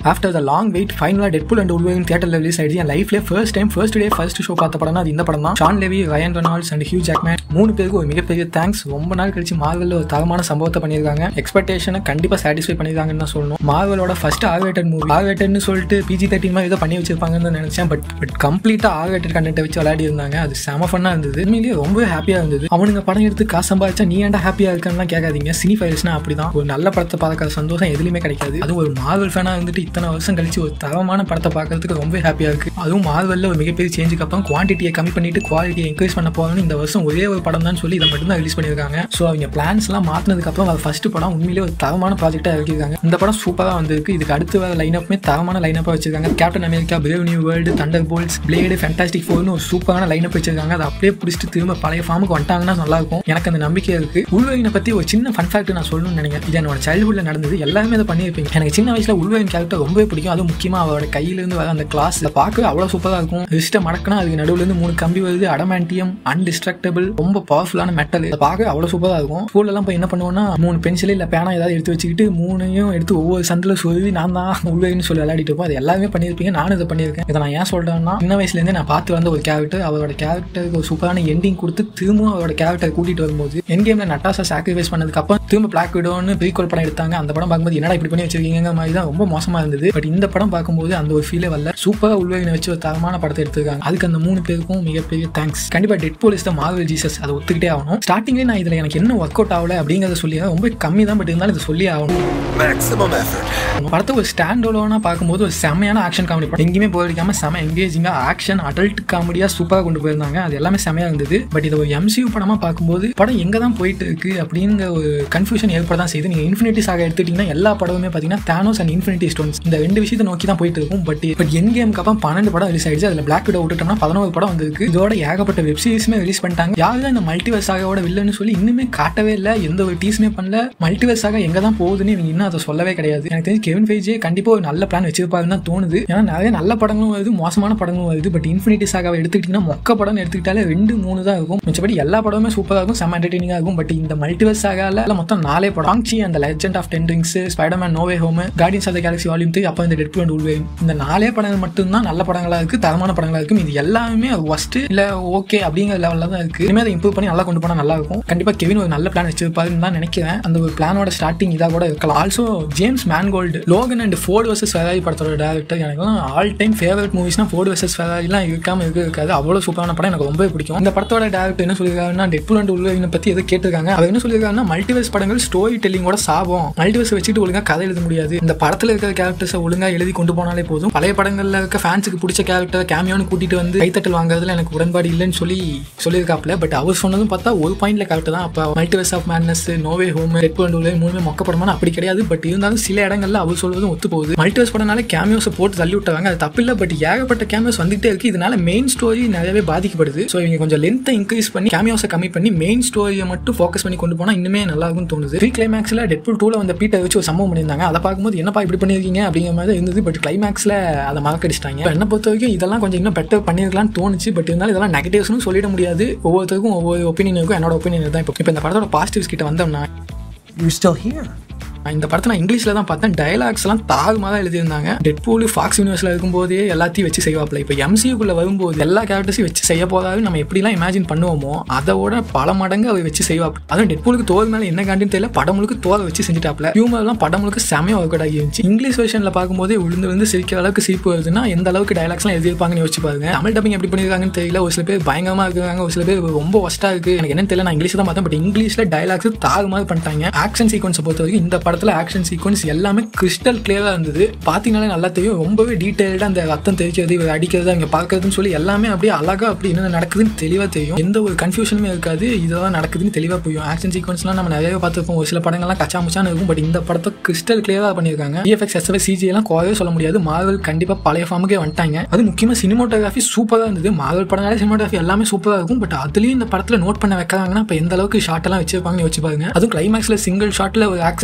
After the long wait ஃபைனலாக Deadpool and Wolverine தியேட்டர்ல release ஆயிடுச்சு என் லைஃப்ல first time first day first show பார்த்த படம் அது இந்த படம் தான் Shawn Levy Ryan Reynolds and Hugh Jackman மூணு பேருக்கு ஒரு மிகப்பெரிய தேங்க்ஸ் ரொம்ப நாள் கழிச்சு மார்வல் ஒரு தரமான சம்பவத்தை பண்ணியிருக்காங்க எக்ஸ்பெக்டேஷனை கண்டிப்பாக சாட்டிஸ்ஃபை பண்ணியிருக்காங்கன்னு தான் சொல்லணும் மார்வலோட ஃபர்ஸ்ட் ஆர்வேட்டட் மூவி ஆர்வேட்டட்னு சொல்லிட்டு பிஜி தேர்ட்டின் மாதிரி ஏதோ பண்ணி வச்சிருப்பாங்கன்னு நினைச்சேன் பட் பட் கம்ப்ளீட்டாக ஆர்வேட்டட் கண்டென்ட்டை வச்சு விளையாடி இருந்தாங்க அது செம ஃபன்னாக இருந்தது உண்மையிலேயே ரொம்ப ஹாப்பியாக இருந்தது அவனுங்க படம் எடுத்து காசு சம்பாதிச்சா நீ ஏன்டா ஹாப்பியாக இருக்கான்லாம் கேட்காதீங்க சினி ஃபைல்ஸ்னா அப்படிதான் ஒரு நல்ல படத்தை பார்க்க சந்தோஷம் எதுலையுமே கிடைக்காது அது ஒரு மார்வல் ஃபேனாக இருந்துட்டு இத்தனை வருஷம் கழிச்சு ஒரு தரமான படத்தை பார்க்கறதுக்கு ரொம்ப ஹாப்பியாக இருக்கு அதுவும் மார்வலில் ஒரு மிகப்பெரிய சேஞ்சுக்கு அப்புறம் குவான்டிட்டியை கம்மி பண்ணிட்டு குவாலிட்டியை இன்க்ரீஸ் பண்ண போகணும்னு இந்த வருஷம் ஒரே ஒரு படம் தான் சொல்லி இதை மட்டும் தான் ரிலீஸ் பண்ணியிருக்காங்க ஸோ அவங்க பிளான்ஸ்லாம் மாற்றினதுக்கு அப்புறம் அது ஃபர்ஸ்ட் படம் உண்மையிலேயே ஒரு தரமான ப்ராஜெக்டாக இறக்கிருக்காங்க இந்த படம் சூப்பராக வந்திருக்கு இதுக்கு அடுத்து வர லைனப்புமே தரமான லைனப்பாக வச்சிருக்காங்க Captain America Brave New World Thunderbolts Blade Fantastic ஃபோர்னு ஒரு சூப்பரான லைனப் வச்சிருக்காங்க அதை அப்படியே பிடிச்சிட்டு திரும்ப பழைய ஃபார்முக்கு வந்துட்டாங்கன்னா நல்லா இருக்கும் எனக்கு அந்த நம்பிக்கை இருக்கு உள்வரினை பற்றி ஒரு சின்ன ஃபன் ஃபேக்ட் நான் சொல்லணும்னு நினைக்கிறேன் இது என்னோட சைல்ட்ஹுட்ல நடந்தது எல்லாருமே அதை பண்ணியிருப்பீங்க எனக்கு சின்ன வயசுல உள்வரின் கேரக்டர் ரொம்பவே பிடிக்கும் அதுவும் முக்கியமாக அவரோட கையிலேருந்து வர அந்த கிளாஸ் பார்க்க அவ்வளோ சூப்பராக இருக்கும் ரிஸ்ட்டை மடக்கினா அதுக்கு நடுவுல இருந்து மூணு கம்பி வருது அடமாண்டியம் அன்டிஸ்ட்ரக்டபிள் ரொம்ப பவர்ஃபுல்லான மெட்டல் அதை பார்க்க அவ்வளோ சூப்பராக இருக்கும் ஸ்கூல்ல எல்லாம் போய் என்ன பண்ணுவோம்னா மூணு பென்சில் இல்லை பேனா ஏதாவது எடுத்து வச்சுக்கிட்டு மூணையும் எடுத்து ஒவ்வொரு சந்தில் சொருவி நான் தான் உள்வரின்னு சொல்லி விளையாடிட்டு இருப்போம் அது எல்லாமே பண்ணியிருப்பீங்க நானும் இதை பண்ணியிருக்கேன் இதை நான் ஏன் சொல்றேன்னா சின்ன வயசுலேருந்தே நான் பார்த்து வந்த ஒரு கேரக்டர் அவரோட கேரக்டருக்கு ஒரு சூப்பரான எண்டிங் கொடுத்து திரும்பவும் அவரோட கேரக்டர் கூட்டிட்டு வரும்போது என் கேம்ல நட்டாசா சாக்ரிஃபைஸ் பண்ணதுக்கு அப்புறம் திரும்ப பிளாக் விடோன்னு ப்ரீக்வல் படம் எடுத்தாங்க அந்த படம் பார்க்கும்போது என்னடா இப்படி பண்ணி வச்சிருக்கீங்க மாதிரி தான் ரொம்ப மோசமா இருந்தது பட் இந்த படம் பார்க்கும்போது அந்த ஒரு ஃபீலே வரல சூப்பராக உள்வரினை வச்சு ஒரு தரமான படத்தை எடுத்திருக்காங்க அதுக்கு அந்த மூணு பேருக்கும் மிகப்பெரிய தேங்க்ஸ் கண்டிப்பா டெட் போலீஸ் தான் மார்வல் ஜீசஸ் அதை ஒத்துக்கிட்டே ஆகணும் ஸ்டார்டிங்லேயே நான் இதுல எனக்கு என்ன ஒர்க் அவுட் ஆகல அப்படிங்கிறத சொல்லி ரொம்ப கம்மி தான் பட் இருந்தாலும் இது சொல்லி ஆகணும் Maximum effort. படத்தை ஒரு ஸ்டாண்ட் அலோனா பார்க்கும்போது ஒரு செமையான ஆக்ஷன் காமெடி படம் எங்கேயுமே போயிருக்காம செம எங்கேஜிங்காக ஆக்ஷன் அடல்ட் காமெடியாக சூப்பராக கொண்டு போயிருந்தாங்க அது எல்லாமே செமையாக இருந்தது பட் இதை ஒரு எம்சியூ படமாக பார்க்கும்போது படம் எங்கே தான் போயிட்டு இருக்கு அப்படிங்கிற ஒரு கன்ஃபியூஷன் ஏற்பட தான் செய்யுது நீங்கள் இன்ஃபினிட்டி சாக எடுத்துட்டீங்கன்னா எல்லா படமுமே பார்த்தீங்கன்னா தேனோஸ் அண்ட் இன்ஃபினிட்டி ஸ்டோன்ஸ் இந்த ரெண்டு விஷயத்தை நோக்கி தான் போயிட்டு இருக்கும் பட் பட் என் கேமுக்கு அப்புறம் பன்னெண்டு படம் ரிலீஸ் ஆயிடுச்சு அதில் பிளாக் விடோ விட்டுட்டோம்னா பதினோரு படம் வந்திருக்கு இதோட ஏகப்பட்ட வெப் சீரிஸுமே ரிலீஸ் பண்ணிட்டாங்க யாரும் இந்த மல்டிவர்ஸ் சாகோட வில்லன்னு சொல்லி இன்னுமே காட்டவே இல்லை எந்த ஒரு டீஸுமே பண்ணல மல்டிவர்ஸ் சாக எங்கே தான் போகுதுன்னு இவங்க இன்னும் அதை சொல்லவே கிடையாது எனக்கு தெரிஞ்சு கெவின் ஃபைஜே கண்டிப்பாக ஒரு நல்ல பிளான் வச்சிருப்பாருன்னு தான் தோணுது ஏன்னா நிறைய நல்ல படங்களும் வருது மோசமான படங்களும் வருது பட் இன்ஃபினிட்டி சாகாவை எடுத்துக்கிட்டிங்கன்னா மொக்க படம் எடுத்துக்கிட்டாலே ரெண்டு மூணு தான் இருக்கும் மிச்சபடி எல்லா படமுமே சூப்பராக இருக்கும் செம்ம என்டர்டெய்னிங்காக இருக்கும் பட் இந்த மல்டிவர்ஸ் சாகால மொத்தம் நாலே படம் ஆங்சி அந்த Legend of Ten Rings Spiderman No Way Home Guardians of the Galaxy volume three அப்போ இந்த டெட் அண்ட் உள்வே இந்த நாலே படங்கள் மட்டும்தான் நல்ல படங்களா இருக்கு தரமான படங்களா இருக்கும் இது எல்லாமே ஒஸ்ட் இல்ல ஓகே அப்படிங்கிற லெவலில் தான் இருக்கு இனிமேல் அதை இம்ப்ரூவ் பண்ணி நல்லா கொண்டு போனால் நல்லா இருக்கும் கண்டிப்பா கெவின் ஒரு நல்ல பிளான் வச்சிருப்பாருன்னு தான் நினைக்கிறேன் அந்த ஒரு பிளானோட ஸ்டார்டிங் இதாக கூட இருக்கலாம் also James Mangold Logan and Ford versus Ferrari படத்தோட டேரக்டர் எனக்குலாம் ஆல் டைம் ஃபேவரட் மூவிஸ்னா ஃபோர்டு வர்சஸ் ஃபெராரிலாம் இருக்காம இருக்க இருக்காது அவ்வளோ சூப்பரான படம் எனக்கு ரொம்ப பிடிக்கும் இந்த படத்தோட டேரக்டர் என்ன சொல்லியிருக்காருன்னா டெட்புல் அண்ட் உள்வரினை பற்றி எது கேட்டிருக்காங்க அவர் என்ன சொல்லியிருக்காருன்னா மல்டிவர்ஸ் படங்கள் ஸ்டோரி டெல்லிங்கோட சாபம் மல்டிவர்ஸ் வச்சுட்டு ஒழுங்கா கதை எழுத முடியாது இந்த படத்தில் இருக்கிற கேரக்டர்ஸை ஒழுங்கா எழுதி கொண்டு போனாலே போதும் பழைய படங்களில் இருக்க ஃபேன்ஸுக்கு பிடிச்ச கேரக்டர் கேமியோன்னு கூட்டிட்டு வந்து கைத்தட்டல் வாங்குறதுல எனக்கு உடன்பாடு இல்லைன்னு சொல்லி சொல்லியிருக்காப்ல பட் அவர் சொன்னதும் பார்த்தா ஒரு பாயிண்ட்ல கரெக்ட் தான் அப்போ Multiverse of Madness No Way Home ரெட் அண்ட் உள்ள மூணுமே மொக்க படமான அப்படி கிடையாது பட் இருந்தாலும் சில இடங்கள்ல அவர் சொல்வதும் ஒத்து போகுது மல்டிவர்ஸ் படனால கேமியோஸை போட்டு தள்ளி விட்டாங்க அது தப்பு இல்லை பட் ஏகப்பட்ட கேமியோஸ் வந்துகிட்டே இருக்கு இதனால மெயின் ஸ்டோரி நிறையவே பாதிக்கப்படுது ஸோ இவங்க கொஞ்சம் லென்த்தை இன்க்ரீஸ் பண்ணி கேமியோஸை கம்மி பண்ணி மெயின் ஸ்டோரியை மட்டும் ஃபோக்கஸ் பண்ணி கொண்டு போனால் இன்னுமே நல்லா இருக்கும்னு தோணுது ப்ரீ கிளைமேக்ஸில் டெட்புல் டூல வந்த பீட்டை வச்சு ஒரு சம்பவம் பண்ணியிருந்தாங்க அதை பார்க்கும்போது என்னப்பா இப்படி பண்ணியிருக்கீங்க அப்படிங்கிற மாதிரி தான் இருந்தது பட் கிளைமேக்ஸில் அதை மறக்கடிச்சிட்டாங்க இப்ப என்னை பொறுத்த வரைக்கும் இதெல்லாம் கொஞ்சம் இன்னும் பெட்டர் பண்ணியிருக்கலாம்னு தோணுச்சு பட் இருந்தாலும் இதெல்லாம் நெகட்டிவ்ஸ்னு சொல்லிட முடியாது ஒவ்வொருத்தருக்கும் ஒவ்வொரு ஒப்பீனியன் இருக்கும் என்னோட ஒப்பீனியன் தான் இப்போ இப்போ இந்த படத்தோட பாசிட்டிவ்ஸ் கிட்ட வந்தோம்னா You're still here. நான் இந்த படத்தை நான் இங்கிலீஷில் தான் பார்த்தேன் டயலாக்ஸ் எல்லாம் தாறுமாக தான் எழுதியிருந்தாங்க டெட்பூல் ஃபாக்ஸ் யூனிவர்ஸில் இருக்கும்போதே எல்லாத்தையும் வச்சு செய்வாப்ல இப்போ எம்சியூக்குள்ள வரும்போது எல்லா கேரக்டர்ஸையும் வச்சு செய்ய போதாது நம்ம எப்படிலாம் இமேஜின் பண்ணுவோமோ அதோட பல மடங்கு அவர் வச்சு செய்வாப்ல அதுவும் டெட்பூலுக்கு தோல் மேலே என்ன காண்டின்னு தெரியல படம் முழுக்க தோலை வச்சு செஞ்சுட்டாப்ல ஹியூமர்லாம் படம் முழுக்க செமையாக ஒர்க் ஆகி இருந்துச்சு இங்கிலீஷ் வெர்ஷனில் பார்க்கும்போதே விழுந்து விழுந்து சிரிக்கிற அளவுக்கு சிரிப்பு வருதுன்னா எந்த அளவுக்கு டயலாக்ஸ்லாம் எழுதியிருப்பாங்கன்னு யோசிச்சு பாருங்க தமிழ் டப்பிங் எப்படி பண்ணியிருக்காங்கன்னு தெரியல ஒரு சில பேர் பயங்கரமாக இருக்காங்க ஒரு சில பேர் ரொம்ப ஒஸ்ட்டாக இருக்கு எனக்கு என்னன்னு தெரியல நான் இங்கிலீஷ் தான் பார்த்தேன் பட் இங்கிலீஷில் டயலாக்ஸ் தாறுமாறு பண்ணிட்டாங்க ஆக்ஷன் சீக்வன்ஸை பொறுத்த வரைக்கும் இந்த படத்தில் ஆக்ஷன் சீக்வன்ஸ் எல்லாமே கிறிஸ்டல் கிளியராக இருந்தது பார்த்தீங்கனாலே நல்லா தெரியும் ரொம்பவே டீட்டெயில்டாக அந்த ரத்தம் தெரிக்கிறது இவர் அடிக்கிறது அங்கே பார்க்கறதுன்னு சொல்லி எல்லாமே அப்படியே அழகாக அப்படி என்ன நடக்குதுன்னு தெளிவாக தெரியும் எந்த ஒரு கன்ஃபியூஷனுமே இருக்காது இதெல்லாம் நடக்குதுன்னு தெளிவாக புரியும் ஆக்ஷன் சீக்வன்ஸ்லாம் நம்ம நிறைய பார்த்துருப்போம் ஒரு சில படங்கள்லாம் கச்சா முச்சான்னு இருக்கும் பட் இந்த படத்தை கிறிஸ்டல் கிளியராக பண்ணியிருக்காங்க விஎஃப்எக்ஸ் எஸ்எஃப்எஸ் சிஜி எல்லாம் குறைவே சொல்ல முடியாது மார்வல் கண்டிப்பாக பழைய ஃபார்முக்கே வந்துட்டாங்க அது முக்கியமாக சினிமோட்டோகிராஃபி சூப்பராக இருந்தது மார்வல் படங்களே சினிமோட்டோகிராஃபி எல்லாமே சூப்பராக இருக்கும் பட் அதுலேயும் இந்த படத்தில் நோட் பண்ண வைக்கிறாங்கன்னா இப்போ எந்த அளவுக்கு ஷார்ட் எல்லாம் வச்சிருப்பாங்கன்னு வச்சு பாருங்க அதுவும் கிளைமேக்ஸில் சிங்கிள் ஷாட்டில் ஒரு ஆக்ஷன் ஒன்று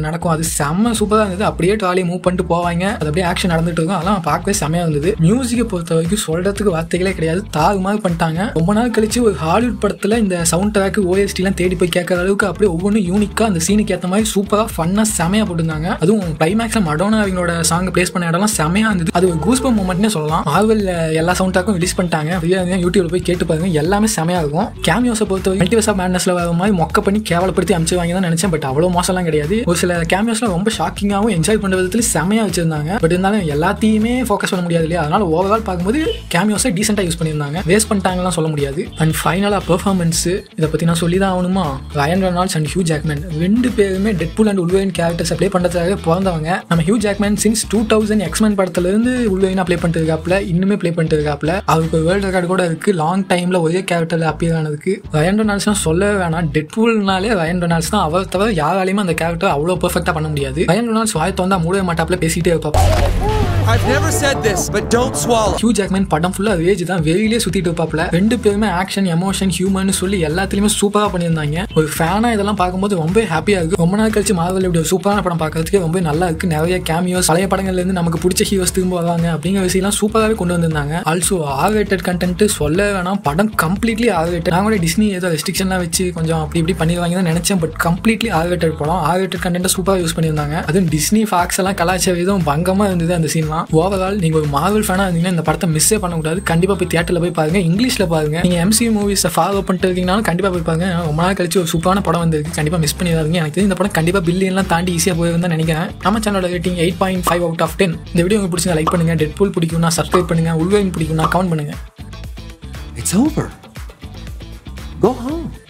நடக்கும் அது செம்ம சூப்பராக இருந்தது அப்படியே ட்ராலி மூவ் பண்ணிட்டு போவாங்க அது அப்படியே ஆக்ஷன் நடந்துட்டு இருக்கும் அதெல்லாம் பார்க்கவே செம்மையா இருந்தது மியூசிக்கை பொறுத்த வரைக்கும் சொல்றதுக்கு வார்த்தைகளே கிடையாது தாறு மாதிரி பண்ணிட்டாங்க ரொம்ப நாள் கழிச்சு ஒரு ஹாலிவுட் படத்துல இந்த சவுண்ட் ட்ராக் ஓஎஸ்டிலாம் தேடி போய் கேட்கற அளவுக்கு அப்படியே ஒவ்வொன்றும் யூனிக்கா அந்த சீனுக்கு ஏற்ற மாதிரி சூப்பரா ஃபன்னா செமையா போட்டிருந்தாங்க அதுவும் கிளைமேக்ஸ்ல மடோனா அவங்களோட சாங் பிளேஸ் பண்ண இடம்லாம் செமையா இருந்தது அது ஒரு கூஸ்பம் மூமெண்ட்னே சொல்லலாம் மார்வல் எல்லா சவுண்ட் ட்ராக்கும் ரிலீஸ் பண்ணிட்டாங்க ஃப்ரீயா யூடியூப்ல போய் கேட்டு பாருங்க எல்லாமே செமையா இருக்கும் கேமியோஸை பொறுத்த வரைக்கும் மல்டிவர்ஸ் ஆஃப் மேட்னஸ்ல வர மாதிரி மொக்க பண்ணி கேவலப்படுத்தி அமைச்சிருவாங்க தான் நினைச்சேன் பட் அவ்வளோ மோசம்லாம் கிடையாது ஒரு சில கேமியோஸ்லாம் ரொம்ப ஷாக்கிங்காகவும் என்ஜாய் பண்ணுற விதத்துல செமையா வச்சிருந்தாங்க பட் இருந்தாலும் எல்லாத்தையுமே ஃபோக்கஸ் பண்ண முடியாது இல்லையா அதனால ஓவரால் பார்க்கும்போது கேமியோஸை டீசெண்டாக யூஸ் பண்ணியிருந்தாங்க வேஸ்ட் பண்ணிட்டாங்கலாம் சொல்ல முடியாது அண்ட் ஃபைனலாக பெர்ஃபார்மன்ஸ் இதை பற்றி நான் சொல்லி தான் ஆகணுமா Ryan Reynolds and Hugh Jackman ரெண்டு பேருமே டெட்பூல் அண்ட் உள்வேன் கேரக்டர்ஸை ப்ளே பண்ணுறதுக்காக பிறந்தவங்க நம்ம Hugh Jackman since two thousand X Men படத்துலேருந்து உள்வேனா ப்ளே பண்ணிட்டு இருக்காப்ல இன்னுமே ப்ளே பண்ணிட்டு இருக்காப்ல அவருக்கு வேர்ல்டு ரெக்கார்டு கூட இருக்கு லாங் டைமில் ஒரே கேரக்டரில் அப்பியர் ஆனதுக்கு ரயன் ரெனால்ட்ஸ்லாம் சொல்லவே வேணாம் டெட்பூல்னாலே ரயன் ரெனால்ட்ஸ் தான் அவர் தவிர யாராலையுமே அந்த கேரக்டர் அவ்வளோ பெர்ஃபெக்டாக பண்ண முடியாது ரயன் ரெனால்ட்ஸ் வாய் வந்தா மூடவே மாட்டாப்ல பேசிட்டே இருப்பாப்பா I've never said this, but don't swallow. Hugh Jackman படம் ஃபுல்லா ரேஜ் தான் வெளியிலே சுத்திட்டு இருப்பாப்ல ரெண்டு பேருமே ஆக்ஷன் எமோஷன் ஹியூமன் சொல்லி எல்லாத்துலயுமே சூப்பரா பண்ணியிருந்தாங்க ஒரு ஃபேனா இதெல்லாம் பார்க்கும்போது ரொம்ப ஹாப்பியா இருக்கு ரொம்ப நாள் கழிச்சு மார்வல் இப்படி ஒரு சூப்பரான படம் பார்க்கறதுக்கு ரொம்ப நல்லா இருக்கு நிறைய கேமியோஸ் பழைய படங்கள்ல இருந்து நமக்கு பிடிச்ச ஹீரோஸ் திரும்ப வருவாங்க அப்படிங்கிற விஷயம்லாம் சூப்பராகவே கொண்டு வந்திருந்தாங்க ஆல்சோ ஆர் ரேட்டட் கண்டென்ட் சொல்ல வேணாம் படம் கம்ப்ளீட்லி ஆர் ரேட்டட் நான் கூட டிஸ்னி ஏதோ ரெஸ்ட்ரிக்ஷன்லாம் வச்சு கொஞ்சம் அப்படி இப்படி பண்ணிடுவாங்க தான் நினைச்சேன் பட் கம்ப்ளீட்லி ஆர் ரேட்டட் படம் ஆர் ரேட்டட் கண்டென்ட் சூப்பராக யூஸ் பண்ணியிருந்தாங்க அதுவும் டிஸ்னி ஃபாக்ஸ் எல்லாம் கலாச்சார விதம் பங்கமா இருந்தது அந்த சீன்லாம் ஓவரால் நீங்க ஒரு மார்வல் ஃபேனா இருந்தீங்கன்னா இந்த படத்தை மிஸ்ஸே பண்ணக்கூடாது கண்டிப்பா போய் தியேட்டர்ல போய் பாருங்க இங்கிலீஷ்ல பாருங்க நீங்க எம்சி மூவிஸை ஃபாலோ பண்ணிட்டு இருக்கீங்கனாலும் கண்டிப்பா போய் பாருங்க ரொம்ப நாள் கழிச்சு ஒரு சூப்பரான படம் வந்திருக்கு கண்டிப்பா மிஸ் பண்ணிடாதீங்க எனக்கு தெரிஞ்சு இந்த படம் கண்டிப்பா பில்லியன்லாம் தாண்டி ஈஸியா போயிருந்தா நினைக்கிறேன் நம்ம சேனலோட rating eight point five out of ten இந்த வீடியோ உங்களுக்கு பிடிச்சிருந்தா லைக் பண்ணுங்க டெட் பூல் பிடிக்கும்னா சப்ஸ்கிரைப் பண்ணுங்க உள்வேன் பிடிக்கும்னா கமெண்ட் பண்ணுங்க It's over. Go home.